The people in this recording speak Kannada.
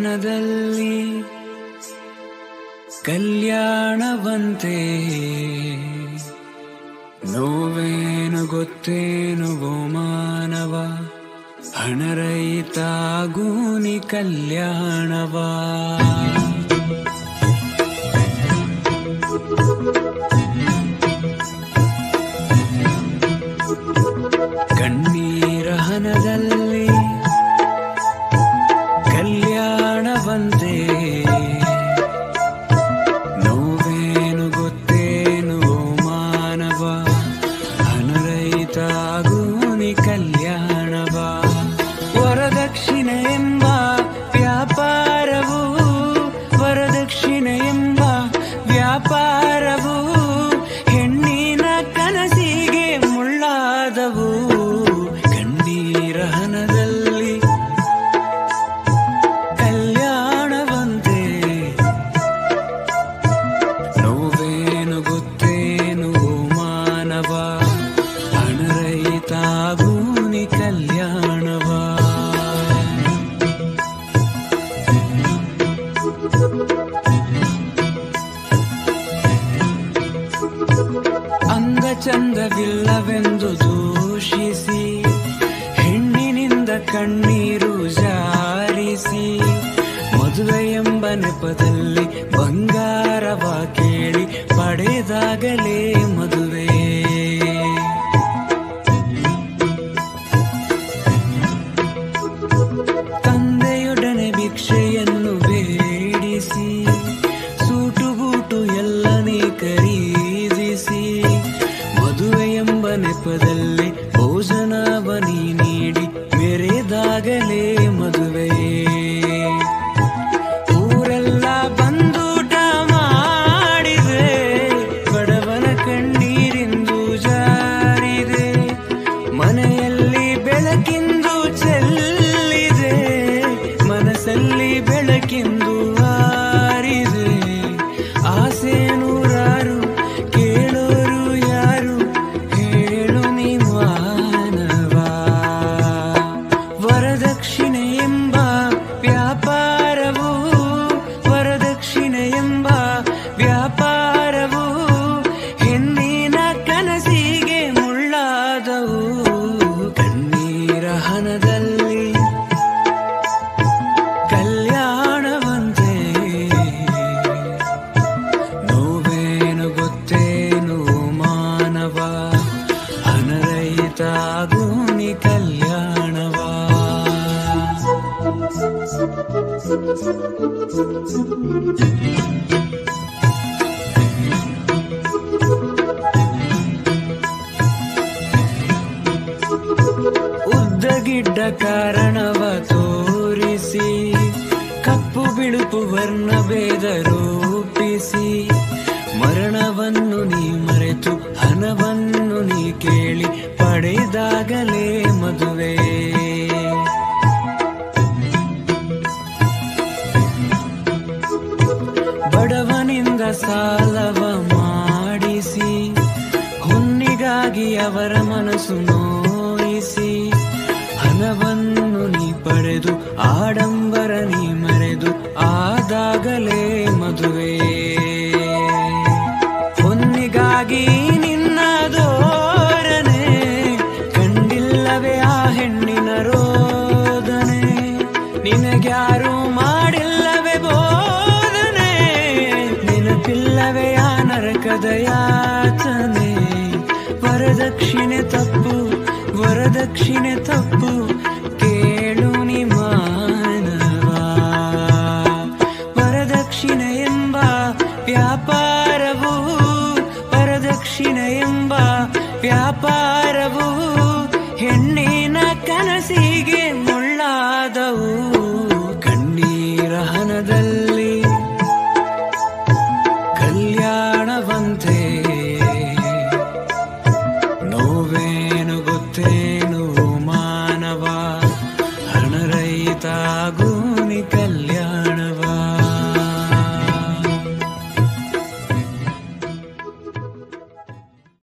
ಹಣದಲ್ಲಿ ಕಲ್ಯಾಣವಂತೆ ನೋವೇನು ಗೊತ್ತೇನು ಓ ಮಾನವ ಹಣರಹಿತಾಗೂನಿ ಕಲ್ಯಾಣವಾ ಕಣ್ಣೀರ ಹಣದಲ್ಲಿ ಕಲ್ಯಾಣವಂತೆ ನೋವೇನು ಗೊತ್ತೇನು ಓ ಮಾನವ ಅನುರಹಿತಾಗೂನಿ ಕಲ್ಯಾಣವ ವರದಕ್ಷಿಣೆ ಎಂಬ ವ್ಯಾಪಾರವು ವರದಕ್ಷಿಣೆ ಎಂಬ ವ್ಯಾಪಾರವು ಹೆಣ್ಣಿನ ಕನಸಿಗೆ ಮುಳ್ಳಾದವು ಕಣ್ಣೀರ ಹಣದಲ್ಲಿ ಕಲ್ಯಾಣವಂತೆ ನೋವೇನು ಗೊತ್ತೇನು ಓ ಮಾನವ ಹಣರಹಿತಾಗೂನಿ ಕಲ್ಯಾಣವಾ ಅಂದ ಚಂದವಿಲ್ಲವೆಂದು ದೂಷಿಸಿ ಹೆಣ್ಣಿನಿಂದ ಕಣ್ಣೀರು ಜಾರಿಸಿ ಮದುವೆ ಎಂಬ ನೆಪದಲ್ಲಿ ಬಂಗಾರವ ಕೇಳಿ ಪಡೆದಾಗಲೇ ಮದುವೆ ತಂದೆಯೊಡನೆ ಭಿಕ್ಷೆಯನ್ನು ಬೇಡಿಸಿ ಸೂಟು ಬೂಟು ಎಲ್ಲನೇ ಖರೀದಿಸಿ ಮದುವೆ ಎಂಬ ನೆಪದಲ್ಲಿ ಭೋಜನವನಿ ನೀಡಿ ಮೆರೆದಾಗಲೇ ಮದುವೆ ಊರೆಲ್ಲ ಬಂದೂಟ ಮಾಡಿದೆ ಬಡವನ ಕಣ್ಣೀರಿಂದು ಜಾರಿದೆ ಮನೆಯಲ್ಲಿ ಬೆಳಕಿಂದು ಚೆಲ್ಲಿದೆ ಮನಸ್ಸಲ್ಲಿ ಬೆಳಕಿಂದು ಹಾರಿದೆ ಆಸೆ ನೂರಾರು ಕೇಳೋರು ಯಾರು ಹೇಳು ನೀ ಮಾನವ ವರದಕ್ಷಿಣೆ ಎಂಬ ವ್ಯಾಪಾರವು ವರದಕ್ಷಿಣೆ ಎಂಬ ವ್ಯಾಪಾರವು ಹೆಣ್ಣಿನ ಕನಸಿಗೆ ಮುಳ್ಳಾದವು ಕಣ್ಣೀರ ಹಣದಲ್ಲಿ ಕಲ್ಯಾಣವಂತೆ ನೋವೇನು ಗೊತ್ತೇನು ಮಾನವ ಅನರಹಿತಾಗೂನಿ ಕಲ್ಯಾಣವಾ ಉದ್ದಗಿಡ್ಡ ಕಾರಣವ ತೋರಿಸಿ ಕಪ್ಪು ಬಿಳುಪು ವರ್ಣ ಭೇದ ರೂಪಿಸಿ ಮರಣವನ್ನು ನೀ ಮರೆತು ಹಣವನ್ನು ನೀ ಕೇಳಿ ಪಡೆದಾಗಲೇ ಮದುವೆ ಬಡವನಿಂದ ಸಾಲವ ಮಾಡಿಸಿ ಹುಣ್ಣಿಗಾಗಿ ಅವರ ಮನಸ್ಸು ನೋಯಿಸಿ ಹಣವನ್ನು ನೀ ಪಡೆದು ಆಡಂಬರ ನೀ ಮರೆದು ಆದಾಗಲೇ ಮದುವೆ ಹೊನ್ನಿಗಾಗಿ ನಿನ್ನ ಧೋರಣೆ ಕಂಡಿಲ್ಲವೇ ಆ ಹೆಣ್ಣಿನ ರೋದನೆ ನಿನಗ್ಯಾರು ಮಾಡಿಲ್ಲವೇ ಬೋಧನೆ ನೆನಪಿಲ್ಲವೇ ಆ ನರಕದ ಯಾತನೆ ವರದಕ್ಷಿಣೆ ತಪ್ಪು ವರದಕ್ಷಿಣೆ ತಪ್ಪು ಕೇಳು ನೀ ಮಾನವ ವರದಕ್ಷಿಣೆ ಎಂಬ ವ್ಯಾಪಾರವು ವರದಕ್ಷಿಣೆ ಎಂಬ ವ್ಯಾಪಾರವು ಹೆಣ್ಣಿನ ಕನಸಿಗೆ ಮುಳ್ಳಾದವು ಕಣ್ಣೀರ ಹಣದಲ್ಲಿ ಕಲ್ಯಾಣವಂತೆ ನೋವೇನು ಗೊತ್ತೇನು ಮಾನವ ಹಣರಹಿತಾಗೂನಿ ಕಲ್ಯಾಣ